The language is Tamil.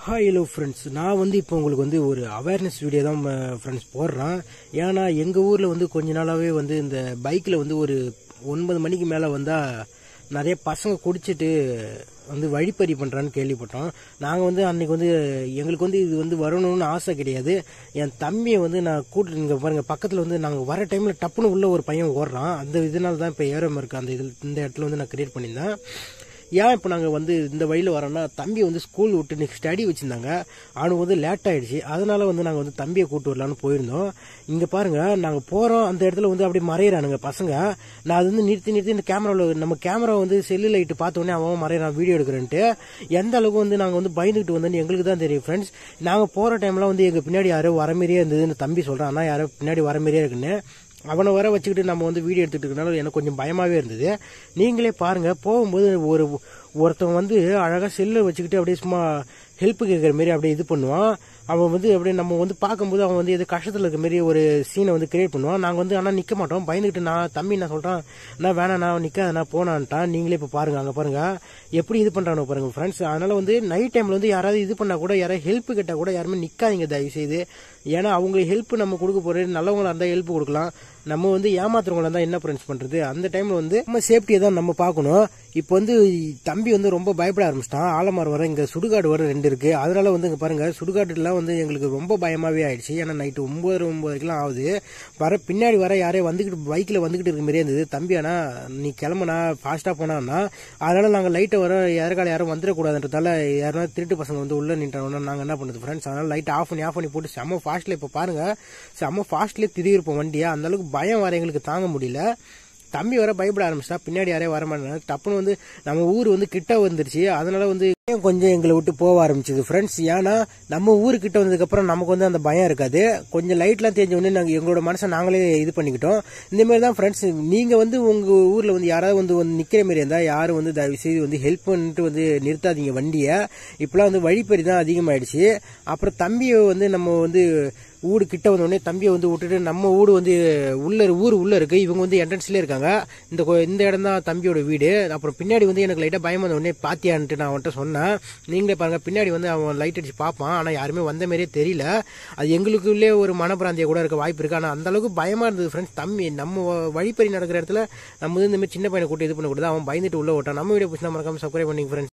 ஹாய் ஹலோ ஃப்ரெண்ட்ஸ் நான் வந்து இப்போ உங்களுக்கு வந்து ஒரு அவேர்னஸ் வீடியோ தான் ஃப்ரெண்ட்ஸ் போடுறேன் ஏன்னா எங்கள் ஊரில் வந்து கொஞ்ச நாளாகவே வந்து இந்த பைக்கில் வந்து ஒரு ஒன்பது மணிக்கு மேலே வந்தால் நிறைய பசங்க குடிச்சிட்டு வந்து வழிப்பறி பண்ணுறான்னு கேள்விப்பட்டோம் நாங்கள் வந்து அன்னைக்கு வந்து எங்களுக்கு வந்து இது வந்து வரணும்னு ஆசை கிடையாது என் தம்பியை வந்து நான் கூட்டு இங்கே பாருங்கள் பக்கத்தில் வந்து நாங்கள் வர டைமில் டப்புன்னு உள்ள ஒரு பையன் ஓடுறான் அந்த இதனால தான் இப்போ ஏறம் இருக்கு அந்த இதில் இந்த இடத்துல வந்து நான் கிரியேட் பண்ணியிருந்தேன் ஏன் இப்போ நாங்கள் வந்து இந்த வழியில் வரோம்னா தம்பி வந்து ஸ்கூல் விட்டு இன்னைக்கு ஸ்டடி வச்சுருந்தாங்க அவனுக்கு வந்து லேட் ஆயிடுச்சு அதனால வந்து நாங்கள் வந்து தம்பியை கூட்டு வரலான்னு போயிருந்தோம் இங்கே பாருங்க நாங்கள் போகிறோம் அந்த இடத்துல வந்து அப்படியே மறையிறானுங்க பசங்க நான் அது வந்து நிறுத்தி நிறுத்தி இந்த கேமராவில் நம்ம கேமரா வந்து செல்லு லைட்டு பார்த்த உடனே அவன் மறையிறான் வீடியோ எடுக்கிறேன்ட்டு எந்த அளவுக்கு வந்து நாங்கள் வந்து பயந்துக்கிட்டு வந்தோன்னு எங்களுக்கு தான் தெரியும் ஃப்ரெண்ட்ஸ் நாங்கள் போகிற டைம்லாம் வந்து எங்கள் பின்னாடி யாரோ வர மாதிரியே இருந்ததுன்னு தம்பி சொல்கிறான் ஆனால் யாரோ பின்னாடி வர மாதிரியே இருக்குன்னு அவனை வர வச்சுக்கிட்டு நம்ம வந்து வீடியோ எடுத்துட்டு இருக்கனால எனக்கு கொஞ்சம் பயமாவே இருந்தது நீங்களே பாருங்க போகும்போது ஒரு ஒருத்தவன் வந்து அழகா செல்லை வச்சுக்கிட்டு அப்படியே சும்மா ஹெல்ப் கேட்குற மாதிரி அப்படியே இது பண்ணுவான் அவன் வந்து அப்படியே நம்ம வந்து பார்க்கும்போது அவன் வந்து எது கஷ்டத்தில் இருக்க மாதிரி ஒரு சீனை வந்து கிரியேட் பண்ணுவான் நாங்கள் வந்து ஆனால் நிற்க மாட்டோம் பயந்துக்கிட்டு நான் தம்பி நான் சொல்கிறான் நான் வேணாம் நான் நிற்காத நான் போனான்ட்டான் நீங்களே இப்போ பாருங்க அங்கே பாருங்க எப்படி இது பண்ணுறானோ பாருங்க ஃப்ரெண்ட்ஸ் அதனால வந்து நைட் டைமில் வந்து யாராவது இது பண்ணால் கூட யாராவது ஹெல்ப் கேட்டால் கூட யாருமே நிற்காதீங்க தயவு செய்து ஏன்னா அவங்க ஹெல்ப் நம்ம கொடுக்க போகிறது நல்லவங்களா இருந்தால் ஹெல்ப் கொடுக்கலாம் நம்ம வந்து ஏமாத்துறவங்களா இருந்தால் என்ன ஃப்ரெண்ட்ஸ் பண்ணுறது அந்த டைமில் வந்து நம்ம சேஃப்டியை தான் நம்ம பார்க்கணும் இப்போ வந்து தம்பி வந்து ரொம்ப பயப்பட ஆரம்பிச்சிட்டான் ஆலமரம் வர இங்கே சுடுகாடு வர ரெண்டு இருக்கு அதனால வந்து இங்கே பாருங்க சுடுகாட்டுலாம் வந்து எங்களுக்கு ரொம்ப பயமாவே ஆயிடுச்சு ஏன்னா நைட்டு ஒன்பது ஒன்பதுக்கெல்லாம் ஆகுது வர பின்னாடி வர யாரையும் வந்துக்கிட்டு பைக்கில் வந்துக்கிட்டு இருக்க மாதிரியே இருந்தது தம்பி ஆனா நீ கிளம்புனா ஃபாஸ்ட்டாக போனான்னா அதனால நாங்கள் லைட்டை வர யாருக்கால யாரும் வந்துடக்கூடாதுன்றதால யாருன்னா திருட்டு பசங்க வந்து உள்ள நின்றாங்கன்னா நாங்கள் என்ன பண்ணுறது ஃப்ரெண்ட்ஸ் அதனால லைட் ஆஃப் பண்ணி ஆஃப் பண்ணி போட்டு செம்ம ஃபாஸ்ட்டில் இப்போ பாருங்க செம்ம ஃபாஸ்ட்லேயே திடீர்ப்போம் வண்டியை அந்த அளவுக்கு பயம் வர எங்களுக்கு தாங்க முடியல தம்பி வர பயப்பட ஆரம்பிச்சிட்டா பின்னாடி யாரையும் வர மாட்டாங்க டப்புன்னு வந்து நம்ம ஊர் வந்து கிட்ட வந்துருச்சு அதனால வந்து கொஞ்சம் எங்களை விட்டு போக ஆரம்பிச்சது ஃப்ரெண்ட்ஸ் ஏன்னா நம்ம ஊரு கிட்ட வந்ததுக்கு அப்புறம் நமக்கு வந்து அந்த பயம் இருக்காது கொஞ்சம் லைட்லாம் தெரிஞ்ச உடனே நாங்கள் எங்களோட மனசை நாங்களே இது பண்ணிக்கிட்டோம் இந்த மாதிரி தான் ஃப்ரெண்ட்ஸ் நீங்க வந்து உங்க ஊர்ல வந்து யாராவது வந்து வந்து நிக்கிற மாதிரி இருந்தா யாரும் வந்து தயவு செய்து வந்து ஹெல்ப் பண்ணிட்டு வந்து நிறுத்தாதீங்க வண்டியை இப்பெல்லாம் வந்து வழிப்பறி தான் அதிகமாயிடுச்சு அப்புறம் தம்பியை வந்து நம்ம வந்து ஊடு கிட்ட வந்த உடனே தம்பியை வந்து விட்டுட்டு நம்ம ஊடு வந்து உள்ள ஊர் உள்ள இருக்கு இவங்க வந்து என்ட்ரன்ஸ்லேயே இருக்காங்க இந்த கொ- இந்த இடம் தான் தம்பியோட வீடு அப்புறம் பின்னாடி வந்து எனக்கு லைட்டாக பயம் வந்த உடனே பாத்தியான்ட்டு நான் அவன்கிட்ட சொன்னேன் நீங்களே பாருங்க பின்னாடி வந்து அவன் லைட் அடிச்சு பார்ப்பான் ஆனால் யாருமே வந்த மாதிரியே தெரியல அது எங்களுக்குள்ளே ஒரு மனப்பிராந்திய கூட இருக்க வாய்ப்பு இருக்கு ஆனால் அந்த அளவுக்கு பயமா இருந்தது ஃப்ரெண்ட்ஸ் தம்பி நம்ம வ- வழிப்பறி நடக்கிற இடத்துல நம்ம வந்து இந்த மாதிரி சின்ன பையனை கூட்டி இது பண்ணக்கூடாது அவன் பயந்துட்டு உள்ள ஓட்டான் நம்ம வீடியோ பிடிச்சா மறக்காம சப்ஸ்கிரைப் பண்ணிங்க ஃப்ரெண்ட்ஸ்